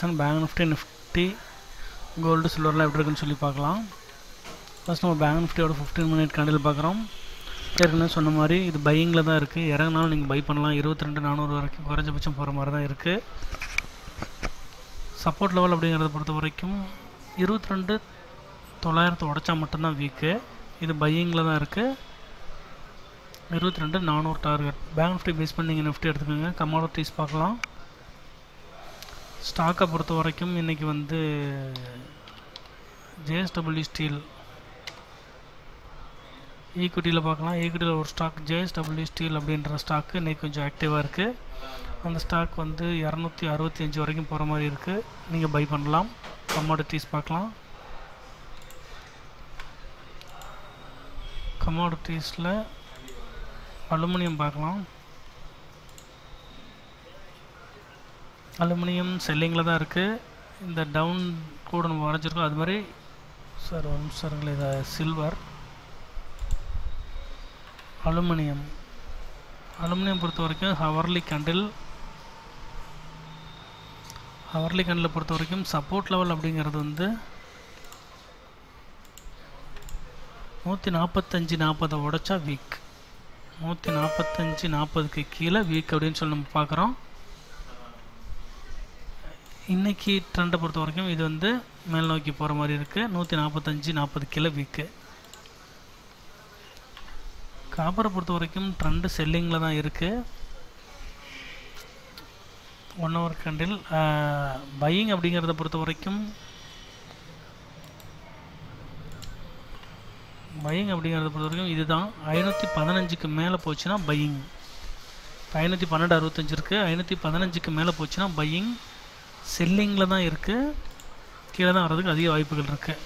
comparison bank Nifty Nifty gold சில்வர்லாம் எப்படி இருக்குன்னு சொல்லி பார்க்கலாம் ஃபஸ்ட் நம்ம பேங்க் நிஃப்டியோட ஃபிஃப்டீன் மினிட் கண்டில் பார்க்குறோம் ஏற்கனவே சொன்ன மாதிரி இது பையிங்கில் தான் இருக்குது இறங்கினாலும் நீங்கள் பை பண்ணலாம் இருபத்தி ரெண்டு நானூறு வரைக்கும் குறைஞ்சபட்சம் போகிற மாதிரி தான் இருக்குது சப்போர்ட் லெவல் அப்படிங்கிறத பொறுத்த வரைக்கும் இருபத்தி ரெண்டு தொள்ளாயிரத்து உடச்சா மட்டும்தான் வீக்கு இது பையிங்கில் தான் இருக்குது இருபத்தி ரெண்டு நானூறு டார்கெட் பேங்க் நிஃப்டி பேஸ் பண்ணி நீங்கள் நிஃப்டி எடுத்துக்கோங்க கமாடிட்டிஸ் பார்க்கலாம் ஸ்டாக்கை பொறுத்த வரைக்கும் இன்றைக்கி வந்து ஜேஎஸ்டபிள்யூ ஸ்டீல் ஈக்விட்டியில் பார்க்கலாம் ஈக்விட்டியில் ஒரு ஸ்டாக் ஜேஎஸ்டபிள்யூ ஸ்டீல் அப்படின்ற ஸ்டாக்கு இன்றைக்கி கொஞ்சம் ஆக்டிவாக இருக்குது அந்த ஸ்டாக் வந்து இரநூத்தி அறுபத்தி அஞ்சு வரைக்கும் போகிற மாதிரி இருக்குது நீங்கள் பை பண்ணலாம் கமாடிட்டிஸ் பார்க்கலாம் கமாடிட்டிஸில் அலுமினியம் பார்க்கலாம் அலுமினியம் செல்லிங்கில் தான் இருக்குது இந்த டவுன் கூட நம்ம வரைஞ்சிருக்கோம் அது மாதிரி சார் ஒரு நிமிஷம் இருங்களேன் இதை சில்வர் அலுமினியம் அலுமினியம் பொறுத்த வரைக்கும் ஹவர்லி கண்டில் ஹவர்லி கண்டில் பொறுத்த வரைக்கும் சப்போர்ட் லெவல் அப்படிங்கிறது வந்து நூற்றி நாற்பத்தஞ்சு நாற்பதை உடச்சா வீக் நூற்றி நாற்பத்தஞ்சு நாற்பதுக்கு கீழே வீக் அப்படின்னு சொல்லி நம்ம பார்க்குறோம் இன்றைக்கி ட்ரெண்டை பொறுத்த வரைக்கும் இது வந்து மேல் நோக்கி போகிற மாதிரி இருக்குது நூற்றி நாற்பத்தஞ்சு நாற்பது கிலோ வீக்கு காப்பரை பொறுத்த வரைக்கும் ட்ரெண்டு செல்லிங்கில் தான் இருக்குது ஒன் ஹவர் கண்டில் பையிங் அப்படிங்கிறத பொறுத்த வரைக்கும் பையிங் அப்படிங்கிறத பொறுத்த வரைக்கும் இதுதான் ஐநூற்றி பதினஞ்சுக்கு மேலே போச்சுன்னா பையிங் ஐநூற்றி பன்னெண்டு அறுபத்தஞ்சு இருக்குது ஐநூற்றி பதினஞ்சுக்கு மேலே போச்சுன்னா பையிங் செல்லிங்கில் தான் இருக்குது கீழே தான் வர்றதுக்கு அதிக வாய்ப்புகள் இருக்குது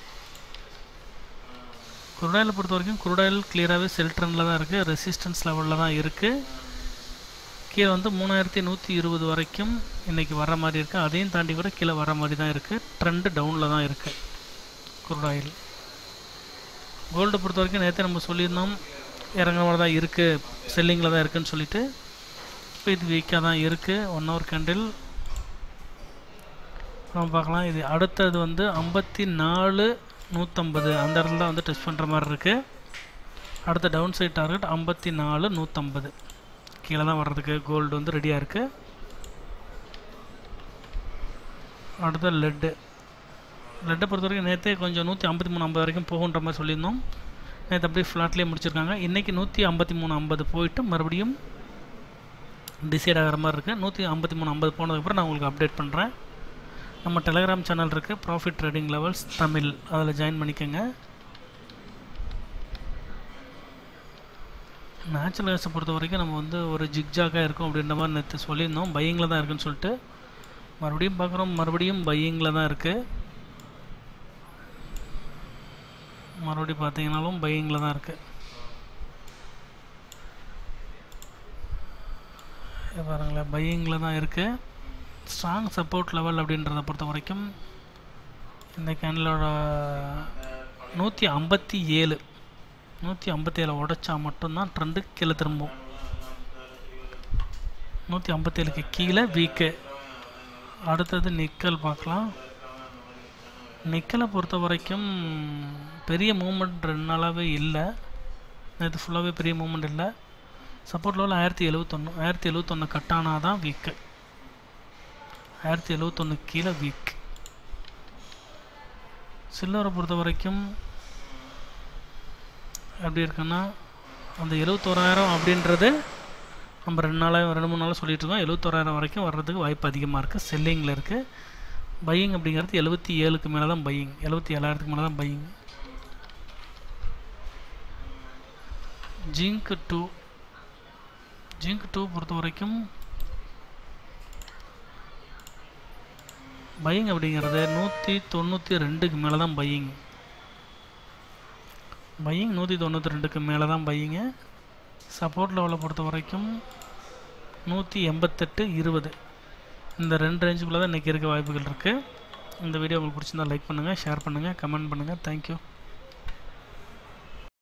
குருடாயில் பொறுத்த வரைக்கும் குருடாயில் கிளியராகவே செல் ட்ரெண்டில் தான் இருக்குது ரெசிஸ்டன்ஸ் லெவலில் தான் இருக்குது கீழே வந்து மூணாயிரத்தி நூற்றி இருபது வரைக்கும் இன்றைக்கி வர மாதிரி இருக்குது அதையும் தாண்டி கூட கீழே வர மாதிரி தான் இருக்குது ட்ரெண்டு டவுனில் தான் இருக்குது குருடாயில் கோல்டு பொறுத்த வரைக்கும் நேற்று நம்ம சொல்லியிருந்தோம் இறங்குற மாதிரி தான் இருக்குது செல்லிங்கில் தான் இருக்குதுன்னு சொல்லிட்டு இப்போ இது வீக்காக தான் இருக்குது ஒன் ஹவர் கேண்டில் நம்ம பார்க்கலாம் இது அடுத்தது வந்து ஐம்பத்தி நாலு நூற்றம்பது அந்த இடத்துல தான் வந்து டெஸ்ட் பண்ணுற மாதிரி இருக்குது அடுத்த டவுன் சைட் டார்கெட் ஐம்பத்தி நாலு நூற்றம்பது கீழே தான் வர்றதுக்கு கோல்டு வந்து ரெடியாக இருக்குது அடுத்த லெட்டு லெட்டை பொறுத்த வரைக்கும் நேற்றே கொஞ்சம் நூற்றி ஐம்பத்தி மூணு ஐம்பது வரைக்கும் போகுன்ற மாதிரி சொல்லியிருந்தோம் நேற்று அப்படியே ஃப்ளாட்லேயே முடிச்சிருக்காங்க இன்றைக்கி நூற்றி ஐம்பத்தி மூணு ஐம்பது போயிட்டு மறுபடியும் டிசைட் ஆகிற மாதிரி இருக்குது நூற்றி ஐம்பத்தி மூணு ஐம்பது போனதுக்கப்புறம் நான் உங்களுக்கு அப்டேட் பண்ணுறேன் நம்ம டெலகிராம் சேனல் இருக்குது ப்ராஃபிட் ட்ரேடிங் லெவல்ஸ் தமிழ் அதில் ஜாயின் பண்ணிக்கோங்க நேச்சுரல் கேஸை பொறுத்த வரைக்கும் நம்ம வந்து ஒரு ஜிக்ஜாக்காக இருக்கும் அப்படின்ற மாதிரி நேற்று சொல்லியிருந்தோம் பையிங்கில் தான் இருக்குன்னு சொல்லிட்டு மறுபடியும் பார்க்குறோம் மறுபடியும் பையிங்கில் தான் இருக்குது மறுபடியும் பார்த்தீங்கன்னாலும் பையிங்கில் தான் இருக்குது பாருங்களேன் பையிங்கில் தான் இருக்குது ஸ்ட்ராங் சப்போர்ட் லெவல் அப்படின்றத பொறுத்த வரைக்கும் இந்த கேண்டலோட நூற்றி ஐம்பத்தி ஏழு நூற்றி ஐம்பத்தி ஏழு உடைச்சா மட்டும்தான் ட்ரெண்டு கீழே திரும்பும் நூற்றி ஐம்பத்தேழுக்கு கீழே வீக்கு அடுத்தது நிக்கல் பார்க்கலாம் நிக்கலை பொறுத்த வரைக்கும் பெரிய மூமெண்ட் ரெண்டு நாளாகவே இல்லை நேற்று ஃபுல்லாகவே பெரிய மூமெண்ட் இல்லை சப்போர்ட் லெவல் ஆயிரத்தி எழுவத்தொன்று ஆயிரத்தி எழுவத்தொன்று கட் ஆனால் தான் வீக்கு ஆயிரத்தி எழுவத்தொன்று கீழே வீக் சில்லரை பொறுத்த வரைக்கும் எப்படி இருக்குன்னா அந்த எழுவத்தோராயிரம் அப்படின்றது நம்ம ரெண்டு நாளாக ரெண்டு மூணு நாளாக சொல்லிட்டு இருக்கோம் எழுவத்தோராயிரம் வரைக்கும் வர்றதுக்கு வாய்ப்பு அதிகமாக இருக்குது செல்லிங்கில் இருக்குது பையிங் அப்படிங்கிறது எழுபத்தி ஏழுக்கு மேலே தான் பையிங் எழுபத்தி ஏழாயிரத்துக்கு மேலே தான் buying zinc too zinc too பொறுத்த வரைக்கும் பையிங் அப்படிங்கிறது நூற்றி தொண்ணூற்றி ரெண்டுக்கு மேலே தான் பையிங் பையிங் நூற்றி தொண்ணூற்றி ரெண்டுக்கு மேலே தான் பையிங்க சப்போர்ட் லெவலை பொறுத்த வரைக்கும் நூற்றி எண்பத்தெட்டு இருபது இந்த ரெண்டு ரேஞ்சுக்குள்ளே தான் இன்றைக்கி இருக்க வாய்ப்புகள் இருக்குது இந்த வீடியோ உங்களுக்கு பிடிச்சிருந்தா லைக் பண்ணுங்கள் ஷேர் பண்ணுங்கள் கமெண்ட் பண்ணுங்கள் தேங்க்யூ